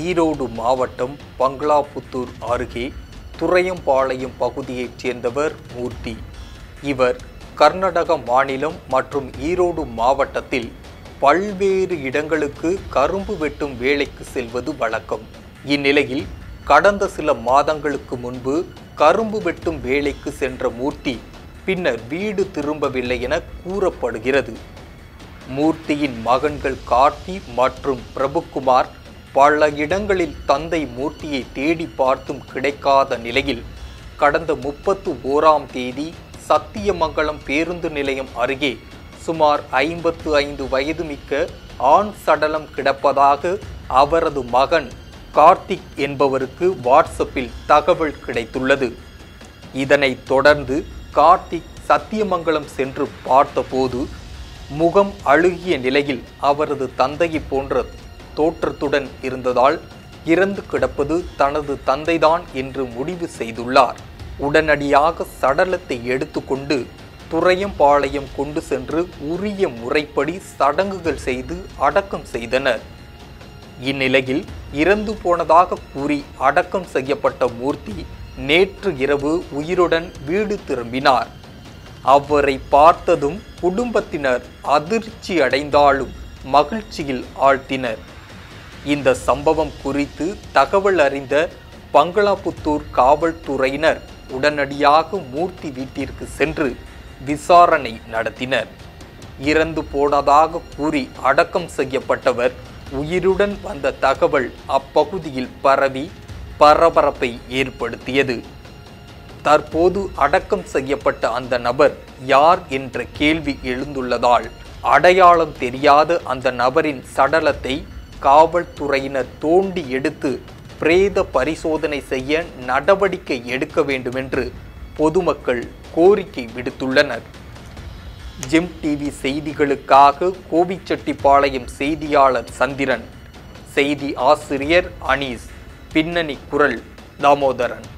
ஈரோடு மாவட்டம் பங்களாபுத்தூர் அருகே துறையம்பாளையம் பகுதியைச் சேர்ந்தவர் மூர்த்தி இவர் கர்நாடக மாநிலம் மற்றும் ஈரோடு மாவட்டத்தில் பல்வேறு இடங்களுக்கு கரும்பு வெட்டும் வேலைக்கு செல்வது வழக்கம் இந்நிலையில் கடந்த சில மாதங்களுக்கு முன்பு கரும்பு வெட்டும் வேலைக்கு சென்ற மூர்த்தி பின்னர் வீடு திரும்பவில்லை என கூறப்படுகிறது மூர்த்தியின் மகன்கள் கார்த்தி மற்றும் பிரபுகுமார் பல இடங்களில் தந்தை மூர்த்தியை தேடி பார்த்தும் கிடைக்காத நிலையில் கடந்த முப்பத்து ஓராம் தேதி சத்தியமங்கலம் பேருந்து நிலையம் அருகே சுமார் ஐம்பத்து ஐந்து வயது மிக்க ஆண் சடலம் கிடப்பதாக அவரது மகன் கார்த்திக் என்பவருக்கு வாட்ஸ்அப்பில் தகவல் கிடைத்துள்ளது இதனைத் தொடர்ந்து கார்த்திக் சத்தியமங்கலம் சென்று பார்த்தபோது முகம் அழுகிய நிலையில் அவரது தந்தையை போன்ற தோற்றத்துடன் இருந்ததால் இறந்து கிடப்பது தனது தந்தைதான் என்று முடிவு செய்துள்ளார் உடனடியாக சடலத்தை எடுத்துக்கொண்டு துறையம்பாளையம் கொண்டு சென்று உரிய முறைப்படி சடங்குகள் செய்து அடக்கம் செய்தனர் இந்நிலையில் இறந்து போனதாக கூறி அடக்கம் செய்யப்பட்ட மூர்த்தி நேற்று இரவு உயிருடன் வீடு திரும்பினார் அவரை பார்த்ததும் குடும்பத்தினர் அதிர்ச்சி அடைந்தாலும் மகிழ்ச்சியில் ஆழ்த்தினர் இந்த சம்பவம் குறித்து தகவல் அறிந்த பங்களாபுத்தூர் காவல்துறையினர் உடனடியாக மூர்த்தி வீட்டிற்கு சென்று விசாரணை நடத்தினர் இறந்து போனதாக கூறி அடக்கம் செய்யப்பட்டவர் உயிருடன் வந்த தகவல் அப்பகுதியில் பரவி பரபரப்பை ஏற்படுத்தியது தற்போது அடக்கம் செய்யப்பட்ட அந்த நபர் யார் என்ற கேள்வி எழுந்துள்ளதால் அடையாளம் தெரியாத அந்த நபரின் சடலத்தை காவல்துறையினர் தோண்டி எடுத்து பிரேத பரிசோதனை செய்ய நடவடிக்கை எடுக்க வேண்டுமென்று பொதுமக்கள் கோரிக்கை விடுத்துள்ளனர் ஜெம் டிவி செய்திகளுக்காக கோபிச்செட்டிப்பாளையம் செய்தியாளர் சந்திரன் செய்தி ஆசிரியர் அனீஸ் பின்னணி குரல் தாமோதரன்